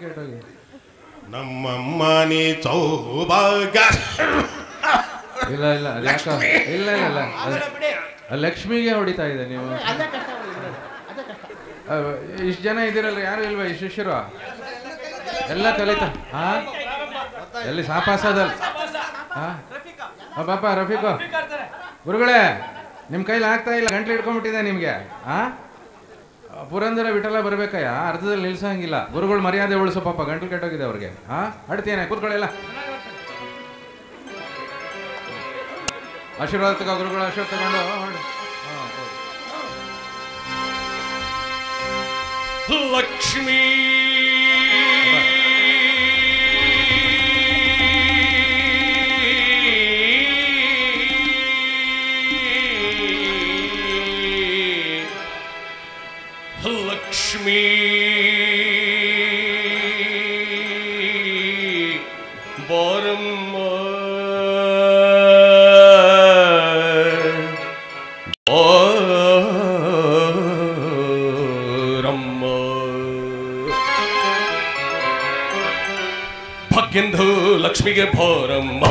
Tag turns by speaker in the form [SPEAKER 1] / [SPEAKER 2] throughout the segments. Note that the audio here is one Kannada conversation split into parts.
[SPEAKER 1] ಕೆಟ್ಟೋಗಿ
[SPEAKER 2] ನಮ್ಮಮ್ಮ ನೀ ಸೌಭಾಗ್ಯ
[SPEAKER 1] ಇಲ್ಲ ಇಲ್ಲ ಅದು ಯಾಕ ಇಲ್ಲ ಇಲ್ಲ ಇಲ್ಲ ಅದು- ಅದು ಲಕ್ಷ್ಮಿಗೆ ಹೊಡಿತಾ ಇದೆ ನೀವು ಇಷ್ಟು ಜನ ಇದ್ದೀರಲ್ಲ ಯಾರು ಇಲ್ವಾ ಈ ಶಿಷ್ಯರು ಎಲ್ಲ ಕಲಿತಾ ಹಾ ಎಲ್ಲಿ ಸಾಪಾಸದಲ್ಲಿ ಹಾ ಆ, ಪಾಪ ರಫೀಕು ಗುರುಗಳೇ ನಿಮ್ಮ ಕೈಲಿ ಆಗ್ತಾ ಇಲ್ಲ ಗಂಟ್ಲು ಹಿಡ್ಕೊಂಡ್ಬಿಟ್ಟಿದೆ ನಿಮಗೆ ಹಾ ಪುರಂದರ ವಿಠಲ ಬರ್ಬೇಕಯ್ಯ ಅರ್ಧದಲ್ಲಿ ನಿಲ್ಸಂಗಿಲ್ಲ ಗುರುಗಳು ಮರ್ಯಾದೆ ಉಳಿಸೋ ಪಾಪ ಗಂಟ್ಲು ಕೆಟ್ಟೋಗಿದೆ ಅವ್ರಿಗೆ ಹಾ ಅಡ್ತೇನೆ ಕೂತ್ಕೊಳ್ಳಿಲ್ಲ ಆಶೀರ್ವಾದ ತಗೋ ಗುರುಗಳು ಆಶೀರ್ವಾದ ತಗೊಂಡು ಹೊರ್ಡು. ಹಾ, ಹೋಗು.
[SPEAKER 3] ಲಕ್ಷ್ಮೀ ಲಕ್ಷ್ಮೀ ಬಾರಮ್ಮ ರಮ್ಮ ಭಕ್ಕೆಂದು ಲಕ್ಷ್ಮಿಗೆ ಭಾರಮ್ಮ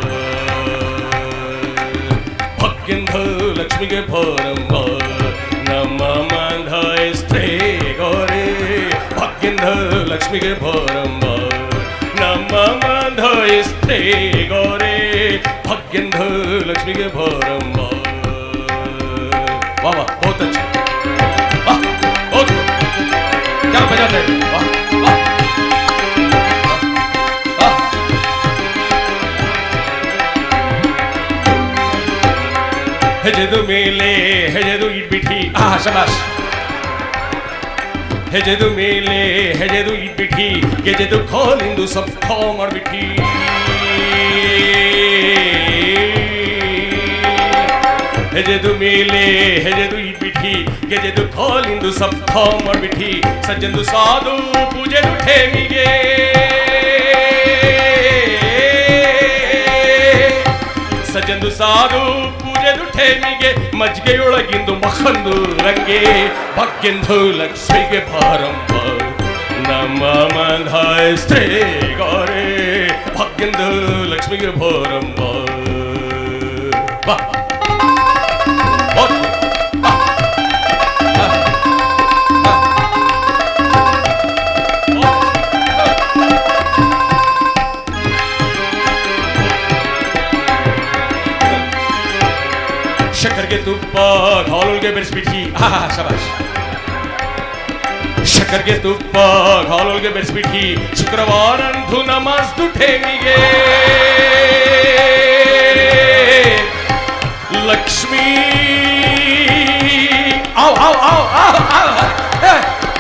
[SPEAKER 3] ಭಕ್ಕೆಂದು ಲಕ್ಷ್ಮಿಗೆ ಭಾರಮ್ಮ ನಮ್ಮ ಮಂಧಾಯಿಸ್ತ್ರೇ ಗೋರೆ ಭಕ್ಕೆಂದು ಲಕ್ಷ್ಮಿಗೆ ಭಾರಮ್ಮ ನಮ್ಮ ಮಂಧಾಯಿಸ್ತ್ರೇ ಗೋರೆ ಭಕ್ಕೆಂದು ಲಕ್ಷ್ಮಿಗೆ ಭಾರಮ್ಮ वाह वाह बहुत अच्छे वाह बहुत क्या बजाते हैं वाह वाह वाह ಹೆಜೆದು ಮೇಲೆ ಹೆಜೆದು ಇಟ್ಬಿಟ್ಟಿ ಆ ಶಬಾಷ್ ಹೆಜೆದು ಮೇಲೆ ಹೆಜೆದು ಇಟ್ಬಿಟ್ಟಿ ಗೆಜೆದು ಖಾಲಿಂದು ಸಬ್ ಖಾ ಮಾಡ್ಬಿಟ್ಟಿ ಹೆಜೆದು ಮೇಲೆ ಹೆಜೆದು ಇಟ್ಬಿಟ್ಟಿ ಗೆಜೆದು ಖಾಲಿಂದು ಸಬ್ ಖಾ ಮಾಡ್ಬಿಟ್ಟಿ ಸಜ್ಜಂದು ಸಾಧು ಪೂಜೆದು ಠೇಮಿಗೆ ಸಜ್ಜಂದು ಸಾಧು ಪೂಜೆದು ಠೇಮಿಗೆ ಮಜ್ಗೆಯೊಳಗಿಂದು ಮಖಂದು ರಂಗೆ ಭಕ್ಕೆಂದು ಲಕ್ಷ್ಮಿಗೆ ಭಾರಂಭ ನಮ್ಮ ಮಂಧಾಯ ಸ್ತ್ರೀ ಗೋರೆ ಭಕ್ಕೆಂದು ಲಕ್ಷ್ಮಿಗೆ ಭಾರಂಭ ಬಾ ಹೋಗ್. ಬಾ. ಬಾ. ಬಾ. ಹೋಗ್. ಶಕ್ಕರ್ಗೆ ತುಪ್ಪ ಹಾಲುಲ್ಗೆ ಬೆರೆಸ್ಬಿಟ್ಟಿ ಆಹಾ ಶಬಾಷ್ ಶಕ್ಕರ್ಗೆ ತುಪ್ಪ ಹಾಲುಲ್ಗೆ ಬೆರೆಸ್ಬಿಟ್ಟಿ ಶುಕ್ರವಾರಂದು ನಮಾಜ್ದು ಠೇಮಿಗೆ ಲಕ್ಷ್ಮೀ ಆವ್ ಆವ್ ಆವ್ ಆವ್ ಆವ್ ಏ,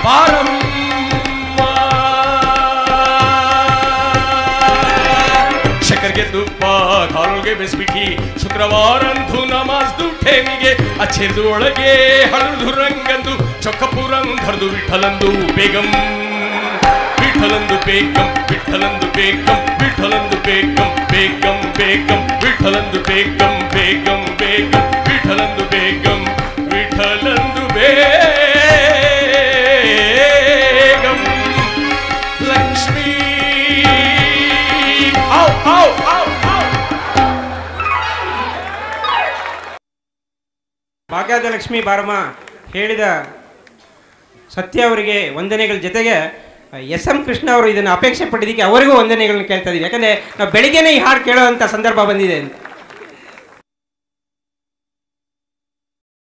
[SPEAKER 3] ಬಾರಮ್ಮ ಶಕ್ಕರ್ಗೆ ತುಪ್ಪ ಕಾಲುಗೆ ಬೆಸ್ಬಿಟ್ಟಿ ಶುಕ್ರವಾರಂದು ನಮಾಜ್ದು ಠೇಮಿಗೆ ಅಚ್ಚೆರ್ದು ಒಳಗೆ ಹಳದು ರಂಗಂದು ಚೊಕ್ಕಪುರಂಧರ್ದು ವಿಠಲಂದು ಬೇಗಂ ವಿಠಲಂದು ಬೇಗಂ ವಿಠಲಂದು ಬೇಗಂ ವಿಠಲಂದು ಬೇಗಂ ಬೇಗಂ ಬೇಗಂ ವಿಠಲಂದು ಬೇಗಂ ಬೇಗಂ ಬೇಗಂ ವಿಠಲಂದು ಬೇಗಂ ವಿಠಲಂದು ಬೇಗಂ ಲಕ್ಷ್ಮೀ ಔ ಔ ಔ ಔ
[SPEAKER 4] ಭಾಗ್ಯದ ಲಕ್ಷ್ಮಿ ಬಾರಮ್ಮ ಹೇಳಿದ ಸತ್ಯ ಅವರಿಗೆ ವಂದನೆಗಳ ಜೊತೆಗೆ ಎಸ್ ಎಂ ಕೃಷ್ಣ ಅವರು ಇದನ್ನು ಅಪೇಕ್ಷೆ ಪಟ್ಟಿದ್ದಕ್ಕೆ ಅವರಿಗೂ ವಂದನೆಗಳನ್ನ ಕೇಳ್ತಾ ಇದೀವಿ ಯಾಕಂದ್ರೆ ನಾವು ಬೆಳಿಗ್ಗೆನೇ ಈ ಹಾಡು ಕೇಳೋವಂಥ ಸಂದರ್ಭ ಬಂದಿದೆ